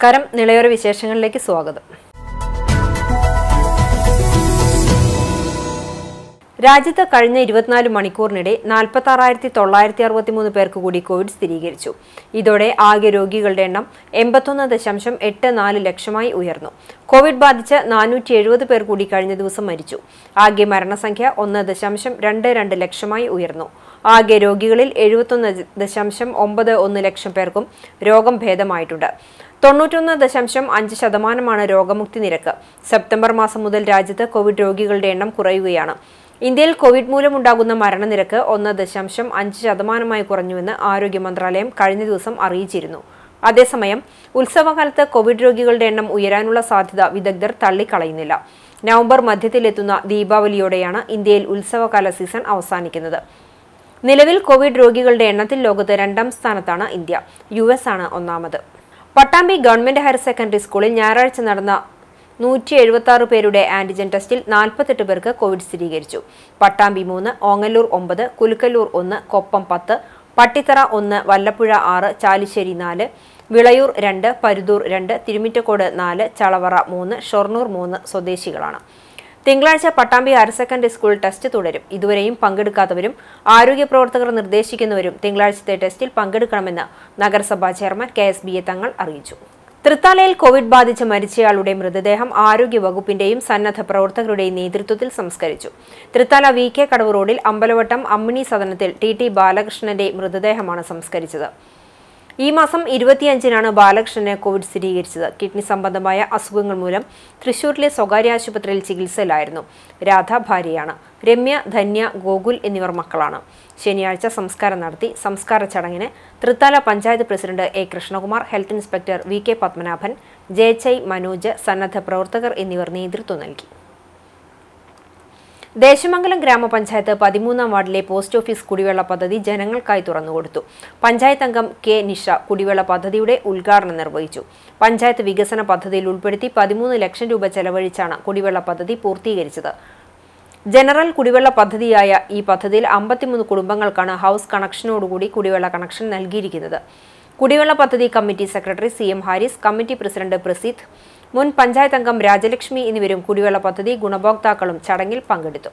നമസ്കാരം നിളയോര വിശേഷങ്ങളിലേക്ക് സ്വാഗതം രാജ്യത്ത് കഴിഞ്ഞ ഇരുപത്തിനാല് മണിക്കൂറിനിടെ നാൽപ്പത്തി ആറായിരത്തി തൊള്ളായിരത്തി അറുപത്തിമൂന്ന് പേർക്ക് കൂടി കോവിഡ് സ്ഥിരീകരിച്ചു ഇതോടെ ആകെ രോഗികളുടെ എണ്ണം എൺപത്തൊന്ന് ദശാംശം എട്ട് നാല് ലക്ഷമായി ഉയർന്നു കോവിഡ് ബാധിച്ച് നാനൂറ്റി എഴുപത് പേർ കൂടി കഴിഞ്ഞ ദിവസം മരിച്ചു ആകെ മരണസംഖ്യ ഒന്ന് ദശാംശം രണ്ട് രണ്ട് ലക്ഷമായി ഉയർന്നു ആകെ രോഗികളിൽ എഴുപത്തൊന്ന് ദശാംശം ഒമ്പത് ഒന്ന് ലക്ഷം പേർക്കും രോഗം ഭേദമായിട്ടുണ്ട് തൊണ്ണൂറ്റൊന്ന് ദശാംശം അഞ്ച് ശതമാനമാണ് രോഗമുക്തി നിരക്ക് സെപ്റ്റംബർ മാസം മുതൽ രാജ്യത്ത് കോവിഡ് രോഗികളുടെ എണ്ണം കുറയുകയാണ് ഇന്ത്യയിൽ കോവിഡ് മൂലമുണ്ടാകുന്ന മരണനിരക്ക് ഒന്ന് ദശാംശം അഞ്ച് ശതമാനമായി കുറഞ്ഞുവെന്ന് ആരോഗ്യ മന്ത്രാലയം കഴിഞ്ഞ ദിവസം അറിയിച്ചിരുന്നു അതേസമയം ഉത്സവകാലത്ത് കോവിഡ് രോഗികളുടെ എണ്ണം ഉയരാനുള്ള സാധ്യത വിദഗ്ധർ തള്ളിക്കളയുന്നില്ല നവംബർ മധ്യത്തിലെത്തുന്ന ദീപാവലിയോടെയാണ് ഇന്ത്യയിൽ ഉത്സവകാല സീസൺ അവസാനിക്കുന്നത് നിലവിൽ കോവിഡ് രോഗികളുടെ എണ്ണത്തിൽ ലോകത്ത് രണ്ടാം സ്ഥാനത്താണ് ഇന്ത്യ യു എസ് ആണ് ഒന്നാമത് പട്ടാമ്പി ഗവൺമെന്റ് ഹയർ സെക്കൻഡറി സ്കൂളിൽ ഞായറാഴ്ച നടന്ന നൂറ്റി എഴുപത്തി ആറ് പേരുടെ ആന്റിജൻ ടെസ്റ്റിൽ നാൽപ്പത്തെട്ട് പേർക്ക് കോവിഡ് സ്ഥിരീകരിച്ചു പട്ടാമ്പി മൂന്ന് ഓങ്ങല്ലൂർ ഒമ്പത് കുലുക്കല്ലൂർ ഒന്ന് കൊപ്പം പത്ത് പട്ടിത്തറ ഒന്ന് വല്ലപ്പുഴ ആറ് ചാലിശ്ശേരി നാല് വിളയൂർ രണ്ട് പരുതൂർ രണ്ട് തിരുമിറ്റക്കോട് നാല് ചളവറ മൂന്ന് ഷൊർണൂർ മൂന്ന് സ്വദേശികളാണ് തിങ്കളാഴ്ച Pattambi higher secondary school test തുടരും ഇതുവരെയും പങ്കെടുക്കാത്തവരും ആരോഗ്യ പ്രവർത്തകർ നിർദ്ദേശിക്കുന്നവരും തിങ്കളാഴ്ചത്തെ ടെസ്റ്റിൽ പങ്കെടുക്കണമെന്ന് നഗരസഭാ chairman K S B A Thangal അറിയിച്ചു തൃത്താലയിൽ കോവിഡ് ബാധിച്ച് മരിച്ചയാളുടെ മൃതദേഹം ആരോഗ്യ വകുപ്പിന്റെയും സന്നദ്ധ പ്രവർത്തകരുടെയും നേതൃത്വത്തിൽ സംസ്കരിച്ചു തൃത്താല വി കെ കടവ് റോഡിൽ അമ്പലവട്ടം അമ്മിണി സദനത്തിൽ ടി ടി ബാലകൃഷ്ണന്റെ മൃതദേഹമാണ് സംസ്കരിച്ചത് ഈ മാസം ഇരുപത്തിയഞ്ചിനാണ് ബാലകൃഷ്ണന് കോവിഡ് സ്ഥിരീകരിച്ചത് കിഡ്നി സംബന്ധമായ അസുഖങ്ങൾ മൂലം തൃശൂരിലെ സ്വകാര്യ ആശുപത്രിയിൽ ചികിത്സയിലായിരുന്നു രാധ ഭാര്യയാണ് രമ്യ ധന്യ ഗോകുൽ എന്നിവർ മക്കളാണ് ശനിയാഴ്ച സംസ്കാരം നടത്തി സംസ്കാര ചടങ്ങിന് Thrithala panchayat president A Krishnakumar health inspector V K Padmanabhan ജയച്ചൈ മനോജ് സന്നദ്ധ പ്രവർത്തകർ എന്നിവർ നേതൃത്വം നൽകി ദേശമംഗലം ഗ്രാമപഞ്ചായത്ത് പതിമൂന്നാം വാർഡിലെ പോസ്റ്റ് ഓഫീസ് കുടിവെള്ള പദ്ധതി ജനങ്ങൾക്കായി തുറന്നുകൊടുത്തു പഞ്ചായത്ത് അംഗം കെ നിഷ കുടിവെള്ള പദ്ധതിയുടെ ഉദ്ഘാടനം നിർവഹിച്ചു പഞ്ചായത്ത് വികസന പദ്ധതിയിൽ ഉൾപ്പെടുത്തി പതിമൂന്ന് ലക്ഷം രൂപ ചെലവഴിച്ചാണ് കുടിവെള്ള പദ്ധതി പൂർത്തീകരിച്ചത് ജനറൽ കുടിവെള്ള പദ്ധതിയായ ഈ പദ്ധതിയിൽ അമ്പത്തിമൂന്ന് കുടുംബങ്ങൾക്കാണ് ഹൗസ് കണക്ഷനോടുകൂടി കുടിവെള്ള കണക്ഷൻ നൽകിയിരിക്കുന്നത് കുടിവെള്ള പദ്ധതി committee secretary C M Haris committee president Praseed മുൻ പഞ്ചായത്ത് അംഗം രാജലക്ഷ്മി എന്നിവരും കുടിവെള്ള പദ്ധതി ഗുണഭോക്താക്കളും ചടങ്ങിൽ പങ്കെടുത്തു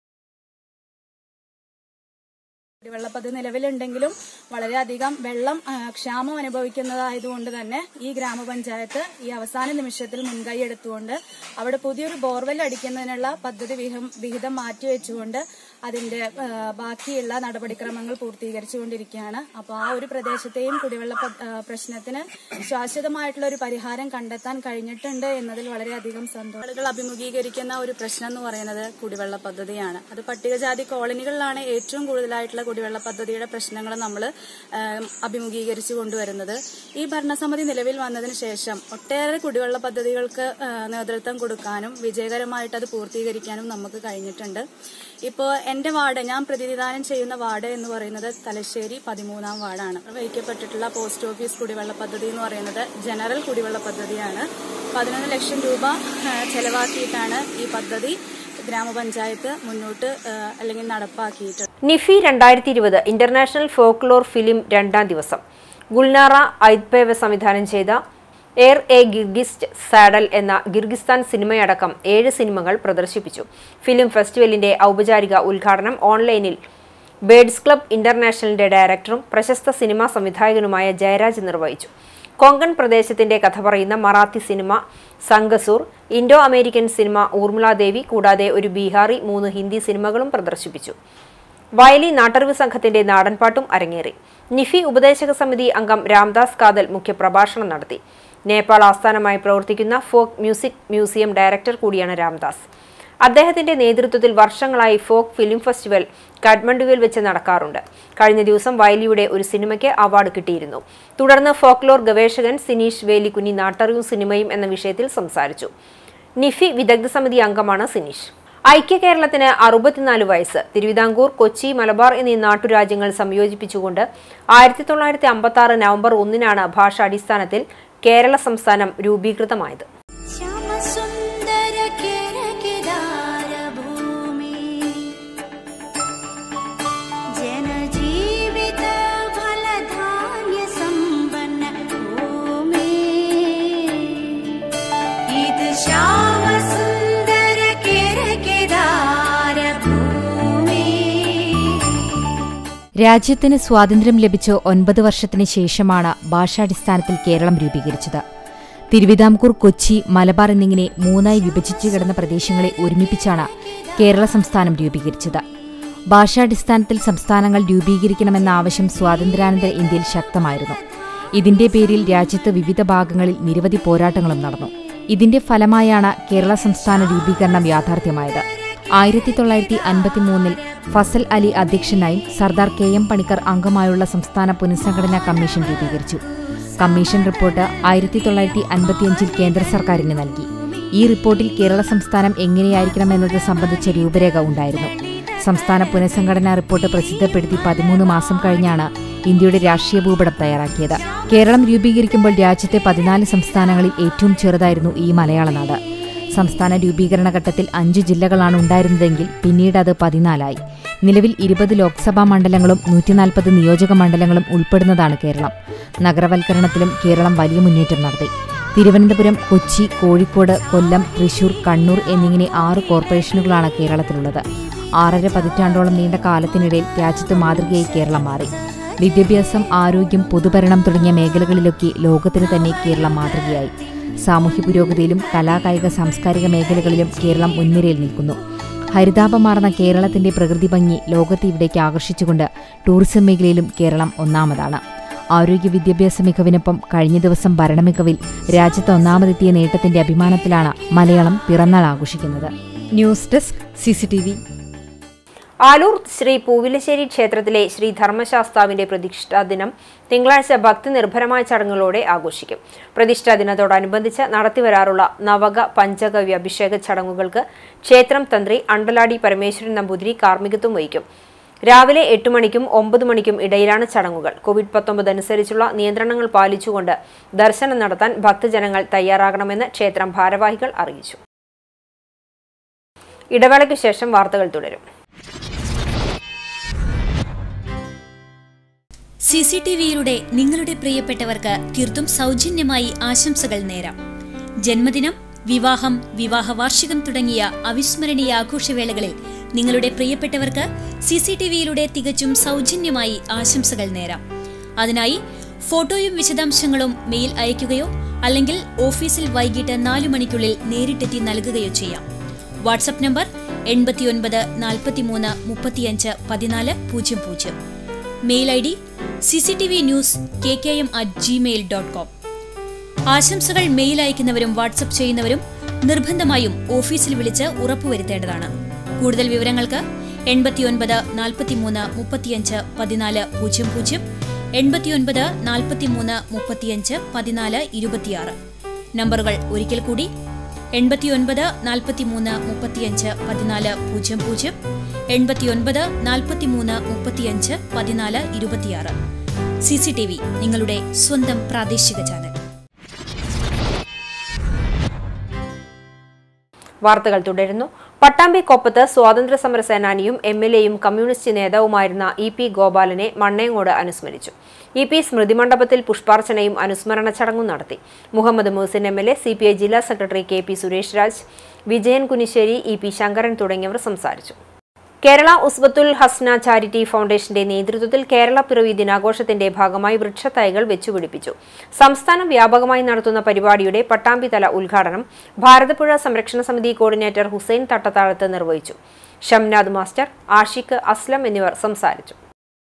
കുടിവെള്ള പദ്ധതി നിലവിലുണ്ടെങ്കിലും വളരെയധികം വെള്ളം ആ, ക്ഷാമം അനുഭവിക്കുന്നതായതുകൊണ്ട് തന്നെ ഈ ഗ്രാമപഞ്ചായത്ത് ഈ അവസാന നിമിഷത്തിൽ മുൻകൈ എടുത്തുകൊണ്ട് അവിടെ പുതിയൊരു ബോർവെൽ അടിക്കുന്നതിനുള്ള പദ്ധതി വിഹം- വിഹിതം മാറ്റിവെച്ചുകൊണ്ട് അതിന്റെ ആ, ബാക്കിയുള്ള നടപടിക്രമങ്ങൾ പൂർത്തീകരിച്ചുകൊണ്ടിരിക്കുകയാണ് അപ്പോൾ ആ ഒരു പ്രദേശത്തെയും കുടിവെള്ള പ- ആ, പ്രശ്നത്തിന് ശാശ്വതമായിട്ടുള്ള ഒരു പരിഹാരം കണ്ടെത്താൻ കഴിഞ്ഞിട്ടുണ്ട് എന്നതിൽ വളരെയധികം സന്തോഷം ആളുകൾ അഭിമുഖീകരിക്കുന്ന ഒരു പ്രശ്നം എന്ന് പറയുന്നത് കുടിവെള്ള പദ്ധതിയാണ് അത് പട്ടികജാതി കോളനികളിലാണ് ഏറ്റവും കൂടുതലായിട്ടുള്ള കുടിവെള്ള പദ്ധതിയുടെ പ്രശ്നങ്ങൾ നമ്മൾ അഭിമുഖീകരിച്ചു കൊണ്ടുവരുന്നത് ഈ ഭരണസമിതി നിലവിൽ വന്നതിന് ശേഷം ഒട്ടേറെ കുടിവെള്ള പദ്ധതികൾക്ക് ആ, നേതൃത്വം കൊടുക്കാനും വിജയകരമായിട്ട് അത് പൂർത്തീകരിക്കാനും നമുക്ക് കഴിഞ്ഞിട്ടുണ്ട് ഇപ്പോൾ എന്റെ വാർഡ് ഞാൻ പ്രതിനിധാനം ചെയ്യുന്ന വാർഡ് എന്ന് പറയുന്നത് തലശ്ശേരി പതിമൂന്നാം വാർഡാണ് വഹിക്കപ്പെട്ടിട്ടുള്ള പോസ്റ്റ് ഓഫീസ് കുടിവെള്ള പദ്ധതി എന്ന് പറയുന്നത് ജനറൽ കുടിവെള്ള പദ്ധതിയാണ് പതിനൊന്ന് ലക്ഷം രൂപ ആ, ചെലവാക്കിയിട്ടാണ് ഈ പദ്ധതി ഗ്രാമപഞ്ചായത്ത് മുന്നോട്ട് ആ, അല്ലെങ്കിൽ നടപ്പാക്കിയിട്ടുള്ളത് നിഫി രണ്ടായിരത്തി ഇരുപത് ഇന്റർനാഷണൽ ഫോക്ലോർ ഫിലിം രണ്ടാം ദിവസം ഗുൽനാറ ഐദ്പേവ സംവിധാനം ചെയ്ത എയർ എ ഗിർഗിസ്റ്റ് സാഡൽ എന്ന ഗിർഗിസ്ഥാൻ സിനിമയടക്കം ഏഴ് സിനിമകൾ പ്രദർശിപ്പിച്ചു ഫിലിം ഫെസ്റ്റിവലിന്റെ ഔപചാരിക ഉദ്ഘാടനം ഓൺലൈനിൽ ബേഡ്സ് ക്ലബ് ഇന്റർനാഷണലിന്റെ ഡയറക്ടറും പ്രശസ്ത സിനിമാ സംവിധായകനുമായ ജയരാജ് നിർവഹിച്ചു കൊങ്കൺ പ്രദേശത്തിന്റെ കഥ പറയുന്ന Marathi cinema Sangasur Indo American cinema Urmiladevi കൂടാതെ ഒരു ബീഹാറി മൂന്ന് ഹിന്ദി സിനിമകളും പ്രദർശിപ്പിച്ചു വയലി നാട്ടറിവ് സംഘത്തിന്റെ നാടൻപാട്ടും അരങ്ങേറി നിഫി ഉപദേശക സമിതി അംഗം രാംദാസ് കാതൽ മുഖ്യപ്രഭാഷണം നടത്തി നേപ്പാൾ ആസ്ഥാനമായി പ്രവർത്തിക്കുന്ന ഫോക്ക് മ്യൂസിക് മ്യൂസിയം ഡയറക്ടർ കൂടിയാണ് രാംദാസ് അദ്ദേഹത്തിന്റെ നേതൃത്വത്തിൽ വർഷങ്ങളായി ഫോക്ക് ഫിലിം ഫെസ്റ്റിവൽ കാഠ്മണ്ഡുവിൽ വെച്ച് നടക്കാറുണ്ട് കഴിഞ്ഞ ദിവസം വയലിയുടെ ഒരു സിനിമയ്ക്ക് അവാർഡ് കിട്ടിയിരുന്നു തുടർന്ന് ഫോക്ലോർ ഗവേഷകൻ സിനീഷ് വേലിക്കുനി നാട്ടറിവും സിനിമയും എന്ന വിഷയത്തിൽ സംസാരിച്ചു നിഫി വിദഗ്ധ സമിതി അംഗമാണ് സിനീഷ് ഐക്യ കേരളത്തിന് അറുപത്തിനാല് വയസ്സ് തിരുവിതാംകൂർ കൊച്ചി മലബാർ എന്നീ നാട്ടുരാജ്യങ്ങൾ സംയോജിപ്പിച്ചുകൊണ്ട് ആയിരത്തി തൊള്ളായിരത്തി അമ്പത്തി ആറ് നവംബർ ഒന്നിനാണ് ഭാഷാടിസ്ഥാനത്തിൽ കേരള സംസ്ഥാനം രൂപീകൃതമായത് ശ്യാമസുന്ദര കേരകിദാര ഭൂമി ജനജീവിത ഫലധാന്യ സമ്പന്ന ഭൂമി രാജ്യത്തിന് സ്വാതന്ത്ര്യം ലഭിച്ച ഒൻപത് വർഷത്തിന് ശേഷമാണ് ഭാഷാടിസ്ഥാനത്തിൽ കേരളം രൂപീകരിച്ചത് തിരുവിതാംകൂർ കൊച്ചി മലബാർ എന്നിങ്ങനെ മൂന്നായി വിഭജിച്ചു കിടന്ന പ്രദേശങ്ങളെ ഒരുമിപ്പിച്ചാണ് കേരള സംസ്ഥാനം രൂപീകരിച്ചത് ഭാഷാടിസ്ഥാനത്തിൽ സംസ്ഥാനങ്ങൾ രൂപീകരിക്കണമെന്ന ആവശ്യം സ്വാതന്ത്ര്യാനന്തര ഇന്ത്യയിൽ ശക്തമായിരുന്നു ഇതിന്റെ പേരിൽ രാജ്യത്ത് വിവിധ ഭാഗങ്ങളിൽ നിരവധി പോരാട്ടങ്ങളും നടന്നു ഇതിന്റെ ഫലമായാണ് കേരള സംസ്ഥാന രൂപീകരണം യാഥാർത്ഥ്യമായത് ആയിരത്തി തൊള്ളായിരത്തി അൻപത്തിമൂന്നിൽ ഫസൽ അലി അധ്യക്ഷനായും സർദാർ കെ എം പണിക്കർ അംഗമായുള്ള സംസ്ഥാന പുനഃസംഘടനാ കമ്മീഷൻ രൂപീകരിച്ചു കമ്മീഷൻ റിപ്പോർട്ട് ആയിരത്തി തൊള്ളായിരത്തി അൻപത്തിയഞ്ചിൽ കേന്ദ്ര സർക്കാരിന് നൽകി ഈ റിപ്പോർട്ടിൽ കേരള സംസ്ഥാനം എങ്ങനെയായിരിക്കണമെന്നത് സംബന്ധിച്ച രൂപരേഖ ഉണ്ടായിരുന്നു സംസ്ഥാന പുനഃസംഘടനാ റിപ്പോർട്ട് പ്രസിദ്ധപ്പെടുത്തി പതിമൂന്ന് മാസം കഴിഞ്ഞാണ് ഇന്ത്യയുടെ രാഷ്ട്രീയ ഭൂപടം തയ്യാറാക്കിയത് കേരളം രൂപീകരിക്കുമ്പോൾ രാജ്യത്തെ പതിനാല് സംസ്ഥാനങ്ങളിൽ ഏറ്റവും ചെറുതായിരുന്നു ഈ മലയാള നാട് സംസ്ഥാന രൂപീകരണ ഘട്ടത്തിൽ അഞ്ച് ജില്ലകളാണ് ഉണ്ടായിരുന്നതെങ്കിൽ പിന്നീട് അത് പതിനാലായി നിലവിൽ ഇരുപത് ലോക്സഭാ മണ്ഡലങ്ങളും നൂറ്റിനാൽപ്പത് നിയോജക മണ്ഡലങ്ങളും ഉൾപ്പെടുന്നതാണ് കേരളം നഗരവൽക്കരണത്തിലും കേരളം വലിയ മുന്നേറ്റം നടത്തി തിരുവനന്തപുരം കൊച്ചി കോഴിക്കോട് കൊല്ലം തൃശൂർ കണ്ണൂർ എന്നിങ്ങനെ ആറ് കോർപ്പറേഷനുകളാണ് കേരളത്തിലുള്ളത് ആറര പതിറ്റാണ്ടോളം നീണ്ട കാലത്തിനിടയിൽ രാജ്യത്ത് മാതൃകയായി കേരളം മാറി വിദ്യാഭ്യാസം ആരോഗ്യം പൊതുഭരണം തുടങ്ങിയ മേഖലകളിലൊക്കെ ലോകത്തിന് തന്നെ കേരളം മാതൃകയായി സാമൂഹ്യ പുരോഗതിയിലും കലാകായിക സാംസ്കാരിക മേഖലകളിലും കേരളം മുൻനിരയിൽ നിൽക്കുന്നു ഹരിതാപമാർന്ന കേരളത്തിന്റെ പ്രകൃതി ഭംഗി ലോകത്തെ ഇവിടേക്ക് ആകർഷിച്ചുകൊണ്ട് ടൂറിസം മേഖലയിലും കേരളം ഒന്നാമതാണ് ആരോഗ്യ വിദ്യാഭ്യാസ മികവിനൊപ്പം കഴിഞ്ഞ ദിവസം ഭരണമികവിൽ രാജ്യത്ത് ഒന്നാമതെത്തിയ നേട്ടത്തിന്റെ അഭിമാനത്തിലാണ് മലയാളം പിറന്നാൾ ആഘോഷിക്കുന്നത് news desk CCTV Aloor Shri Poovilassery ക്ഷേത്രത്തിലെ ശ്രീ ധർമ്മശാസ്താവിന്റെ പ്രതിഷ്ഠാ ദിനം തിങ്കളാഴ്ച ഭക്തി നിർഭരമായ ചടങ്ങുകളോടെ ആഘോഷിക്കും പ്രതിഷ്ഠാ ദിനത്തോടനുബന്ധിച്ച് നടത്തിവരാറുള്ള നവക പഞ്ചഗവ്യ അഭിഷേക ചടങ്ങുകൾക്ക് ക്ഷേത്രം തന്ത്രി അണ്ടലാടി പരമേശ്വരൻ നമ്പൂതിരി കാർമ്മികത്വം വഹിക്കും രാവിലെ എട്ട് മണിക്കും ഒമ്പത് മണിക്കും ഇടയിലാണ് ചടങ്ങുകൾ കോവിഡ് പത്തൊമ്പത് അനുസരിച്ചുള്ള നിയന്ത്രണങ്ങൾ പാലിച്ചുകൊണ്ട് ദർശനം നടത്താൻ ഭക്തജനങ്ങൾ തയ്യാറാകണമെന്ന് ക്ഷേത്രം ഭാരവാഹികൾ അറിയിച്ചു ഇടവേളയ്ക്ക് ശേഷം വാർത്തകൾ തുടരും സി സി ടി വിയിലൂടെ നിങ്ങളുടെ പ്രിയപ്പെട്ടവർക്ക് തീർത്തും സൗജന്യമായി ആശംസകൾ നേരാം ജന്മദിനം വിവാഹം വിവാഹ വാർഷികം തുടങ്ങിയ അവിസ്മരണീയ ആഘോഷവേളകളിൽ നിങ്ങളുടെ പ്രിയപ്പെട്ടവർക്ക് സി സി ടി വിയിലൂടെ തികച്ചും സൗജന്യമായി ആശംസകൾ നേരാം അതിനായി ഫോട്ടോയും വിശദാംശങ്ങളും മെയിൽ അയയ്ക്കുകയോ അല്ലെങ്കിൽ ഓഫീസിൽ വൈകിട്ട് നാലു മണിക്കുള്ളിൽ നേരിട്ടെത്തി നൽകുകയോ ചെയ്യാം വാട്സപ്പ് നമ്പർ എൺപത്തിയൊൻപത് നാൽപ്പത്തിമൂന്ന് മുപ്പത്തിയഞ്ച് പതിനാല് പൂജ്യം പൂജ്യം mail I D C C T V news K K M at Gmail dot com ആശംസകൾ മെയിൽ അയക്കുന്നവരും വാട്സപ്പ് ചെയ്യുന്നവരും നിർബന്ധമായും ഓഫീസിൽ വിളിച്ച് ഉറപ്പുവരുത്തേണ്ടതാണ് കൂടുതൽ വിവരങ്ങൾക്ക് എൺപത്തിയൊൻപത് നാൽപ്പത്തിമൂന്ന് മുപ്പത്തിയഞ്ച് പതിനാല് പൂജ്യം പൂജ്യം എൺപത്തിയൊൻപത് നാൽപ്പത്തിമൂന്ന് മുപ്പത്തിയഞ്ച് പതിനാല് ഇരുപത്തിയാറ് നമ്പറുകൾ ഒരിക്കൽ കൂടി എൺപത്തിയൊൻപത് നാൽപ്പത്തിമൂന്ന് മുപ്പത്തിയഞ്ച് പതിനാല് പൂജ്യം പൂജ്യം എൺപത്തിയൊൻപത് നാൽപ്പത്തിമൂന്ന് മുപ്പത്തിയഞ്ച് പതിനാല് ഇരുപത്തിയാറ് സി സി ടി വി നിങ്ങളുടെ സ്വന്തം പ്രാദേശിക ചാനൽ വാർത്തകൾ തുടരുന്നു പട്ടാമ്പി കൊപ്പത്ത് സ്വാതന്ത്ര്യ സമര സേനാനിയും എം എൽ എയും കമ്മ്യൂണിസ്റ്റ് നേതാവുമായിരുന്ന ഇ പി ഗോപാലനെ മണ്ണേങ്ങോട് അനുസ്മരിച്ചു ഇ പി സ്മൃതി മണ്ഡപത്തിൽ പുഷ്പാർച്ചനയും അനുസ്മരണ ചടങ്ങും നടത്തി Muhammad Muhsin M L A C P I ജില്ലാ secretary K P Suresh Raj Vijayan Kunissery E P Sankaran തുടങ്ങിയവർ സംസാരിച്ചു കേരള ഉസ്ബത്തുൽ ഹസ്ന ചാരിറ്റി ഫൗണ്ടേഷന്റെ നേതൃത്വത്തിൽ കേരള പിറവി ദിനാഘോഷത്തിന്റെ ഭാഗമായി വൃക്ഷത്തൈകൾ വെച്ചുപിടിപ്പിച്ചു സംസ്ഥാനം വ്യാപകമായി നടത്തുന്ന പരിപാടിയുടെ പട്ടാമ്പിതല ഉദ്ഘാടനം ഭാരതപ്പുഴ സംരക്ഷണ സമിതി കോർഡിനേറ്റർ ഹുസൈൻ തട്ടത്താഴത്ത് നിർവഹിച്ചു ഷംനാദ് മാസ്റ്റർ ആഷിഖ് അസ്ലം എന്നിവർ സംസാരിച്ചു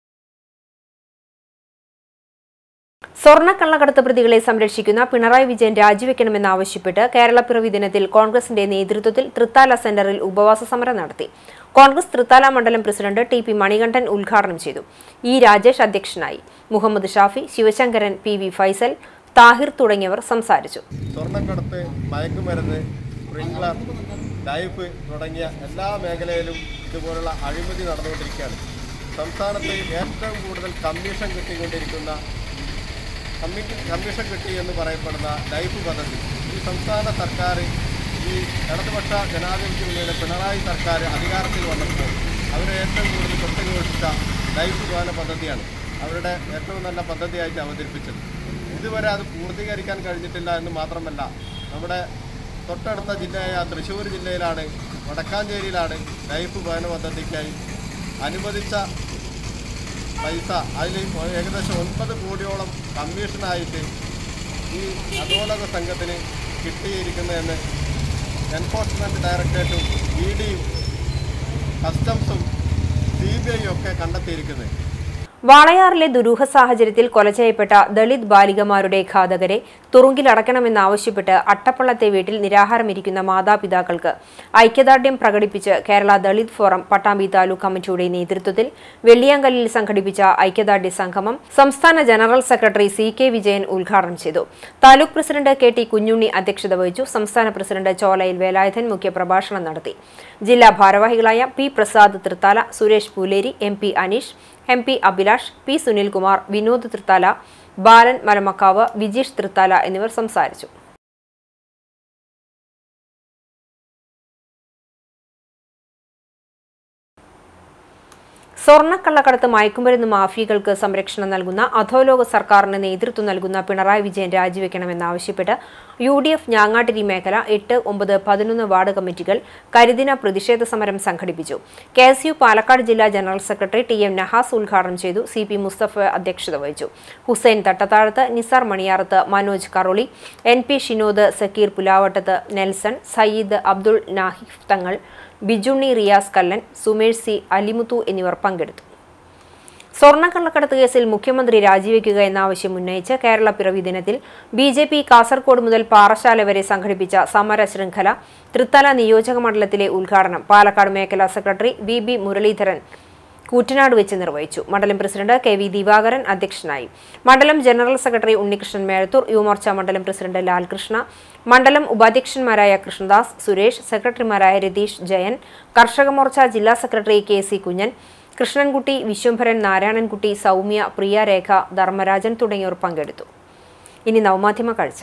സ്വർണ്ണക്കള്ളക്കടത്ത് പ്രതികളെ സംരക്ഷിക്കുന്ന പിണറായി വിജയൻ രാജിവെക്കണമെന്നാവശ്യപ്പെട്ട് കേരള പിറവി ദിനത്തിൽ കോൺഗ്രസിന്റെ നേതൃത്വത്തിൽ തൃത്താല സെന്ററിൽ ഉപവാസ സമരം നടത്തി കോൺഗ്രസ് തൃത്താല മണ്ഡലം പ്രസിഡന്റ് ടി പി മണികണ്ഠൻ ഉദ്ഘാടനം ചെയ്തു ഇ രാജേഷ് അധ്യക്ഷനായി മുഹമ്മദ് ഷാഫി ശിവശങ്കരൻ പി വി ഫൈസൽ താഹിർ തുടങ്ങിയവർ സംസാരിച്ചു സ്വർണ്ണക്കടത്ത് മയക്കുമരുന്ന് സ്പ്രിംഗ്ലർ ലൈഫ് തുടങ്ങിയ എല്ലാ മേഖലയിലും ഇതുപോലുള്ള അഴിമതി നടന്നുകൊണ്ടിരിക്കുകയാണ് സംസ്ഥാനത്ത് ഏറ്റവും കൂടുതൽ കമ്മീഷൻ കിട്ടിക്കൊണ്ടിരിക്കുന്ന കമ്മിറ്റി കമ്മീഷൻ കിട്ടി എന്ന് പറയപ്പെടുന്ന ലൈഫ് പദ്ധതി ഈ സംസ്ഥാന സർക്കാർ ഈ ഇടതുപക്ഷ ജനാധിപത്യ മുന്നണിയുടെ പിണറായി സർക്കാർ അധികാരത്തിൽ വന്നപ്പോൾ അവരെ ഏറ്റവും കൂടുതൽ തൊട്ടുഘോഷിച്ച ലൈഫ് ഭവന പദ്ധതിയാണ് അവരുടെ ഏറ്റവും നല്ല പദ്ധതിയായിട്ട് അവതരിപ്പിച്ചത് ഇതുവരെ അത് പൂർത്തീകരിക്കാൻ കഴിഞ്ഞിട്ടില്ല എന്ന് മാത്രമല്ല നമ്മുടെ തൊട്ടടുത്ത ജില്ലയായ തൃശ്ശൂർ ജില്ലയിലാണ് വടക്കാഞ്ചേരിയിലാണ് ലൈഫ് ഭവന പദ്ധതിക്കായി അനുവദിച്ച പൈസ അതിൽ ഏകദേശം ഒൻപത് കോടിയോളം കമ്മീഷനായിട്ട് ഈ അധോലോക സംഘത്തിന് കിട്ടിയിരിക്കുന്നതെന്ന് എൻഫോഴ്സ്മെൻറ്റ് ഡയറക്ടറേറ്റും ഇ ഡിയും കസ്റ്റംസും സി ബി ഐയും ഒക്കെ കണ്ടെത്തിയിരിക്കുന്നത് വാളയാറിലെ ദുരൂഹ സാഹചര്യത്തിൽ കൊല ചെയ്യപ്പെട്ട ദളിത് ബാലികമാരുടെ ഘാതകരെ തുറുങ്കിലടക്കണമെന്നാവശ്യപ്പെട്ട് അട്ടപ്പള്ളത്തെ വീട്ടിൽ നിരാഹാരമിരിക്കുന്ന മാതാപിതാക്കൾക്ക് ഐക്യദാർഢ്യം പ്രകടിപ്പിച്ച് കേരള ദളിത് ഫോറം പട്ടാമ്പി താലൂക്ക് കമ്മിറ്റിയുടെ നേതൃത്വത്തിൽ വെള്ളിയാങ്കല്ലിൽ സംഘടിപ്പിച്ച ഐക്യദാർഢ്യ സംഗമം സംസ്ഥാന general secretary C K Vijayan ഉദ്ഘാടനം ചെയ്തു taluk president K T Kunjunni അധ്യക്ഷത വഹിച്ചു സംസ്ഥാന പ്രസിഡന്റ് ചോലയിൽ വേലായുധൻ മുഖ്യപ്രഭാഷണം നടത്തി ജില്ലാ ഭാരവാഹികളായ P Prasad Thrithala Suresh Pooleri M P Aneesh M P Abhilash P Sunilkumar Vinod Thrithala Balan Malamakkavu Vijeesh Thrithala എന്നിവർ സംസാരിച്ചു സ്വർണ്ണക്കള്ളക്കടത്ത് മയക്കുമരുന്ന് മാഫിയകൾക്ക് സംരക്ഷണം നൽകുന്ന അധോലോക സർക്കാരിന് നേതൃത്വം നൽകുന്ന പിണറായി വിജയൻ രാജിവെക്കണമെന്നാവശ്യപ്പെട്ട് യു ഡി എഫ് ഞാങ്ങാട്ടിരി മേഖല എട്ട് ഒമ്പത് പതിനൊന്ന് വാർഡ് കമ്മിറ്റികൾ കരിദിന പ്രതിഷേധ സമരം സംഘടിപ്പിച്ചു കെ എസ് യു പാലക്കാട് ജില്ലാ general secretary T M Nahas ഉദ്ഘാടനം ചെയ്തു സി പി മുസ്തഫ അധ്യക്ഷത വഹിച്ചു Hussain Thattathazhath Nisar Maniyarath Manoj Karoli N P Shinod Sakeer Pulavattath Nelson Sayyid Abdul Nahif Thangal Bijunni Riyas Kallan Sumesh C Alimuthu എന്നിവർ പങ്കെടുത്തു സ്വർണ്ണക്കള്ളക്കടത്ത് കേസിൽ മുഖ്യമന്ത്രി രാജിവെക്കുക എന്ന ആവശ്യം ഉന്നയിച്ച് കേരള പിറവി ദിനത്തിൽ ബി ജെ പി കാസർകോട് മുതൽ പാറശാല വരെ സംഘടിപ്പിച്ച സമര ശൃംഖല തൃത്തല നിയോജക മണ്ഡലത്തിലെ ഉദ്ഘാടനം പാലക്കാട് മേഖലാ secretary V B Muraleedharan Koottanad വെച്ച് നിർവഹിച്ചു മണ്ഡലം പ്രസിഡന്റ് കെ വി ദിവാകരൻ അധ്യക്ഷനായി മണ്ഡലം ജനറൽ സെക്രട്ടറി ഉണ്ണികൃഷ്ണൻ മേഴത്തൂർ യുവമോർച്ച മണ്ഡലം പ്രസിഡന്റ് ലാൽകൃഷ്ണ മണ്ഡലം ഉപാധ്യക്ഷന്മാരായ കൃഷ്ണദാസ് സുരേഷ് സെക്രട്ടറിമാരായ രതീഷ് ജയൻ കർഷക മോർച്ച ജില്ലാ secretary K C Kunjan Krishnankutty Viswambharan Narayanankutty Soumya Priyarekha Dharmarajan തുടങ്ങിയവർ പങ്കെടുത്തു ഇനി നവമാധ്യമ കാഴ്ച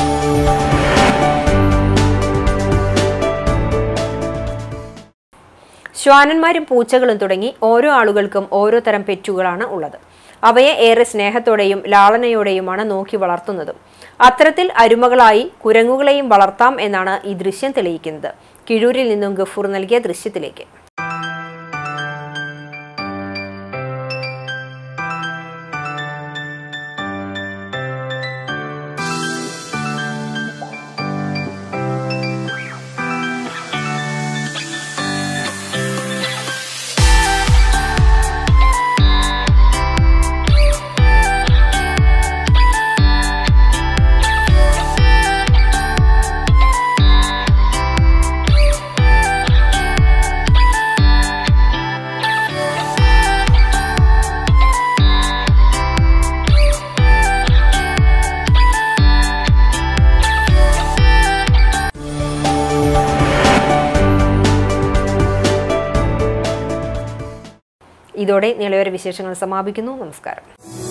ശ്വാനന്മാരും പൂച്ചകളും തുടങ്ങി ഓരോ ആളുകൾക്കും ഓരോ തരം പെറ്റുകളാണ് ഉള്ളത് അവയെ ഏറെ സ്നേഹത്തോടെയും ലാളനയോടെയുമാണ് നോക്കി വളർത്തുന്നതും അത്തരത്തിൽ അരുമകളായി കുരങ്ങുകളെയും വളർത്താം എന്നാണ് ഈ ദൃശ്യം തെളിയിക്കുന്നത് കിഴൂരിൽ നിന്നും ഗഫൂർ നൽകിയ ദൃശ്യത്തിലേക്ക് ഇതോടെ നിളയൊരു വിശേഷങ്ങൾ സമാപിക്കുന്നു നമസ്കാരം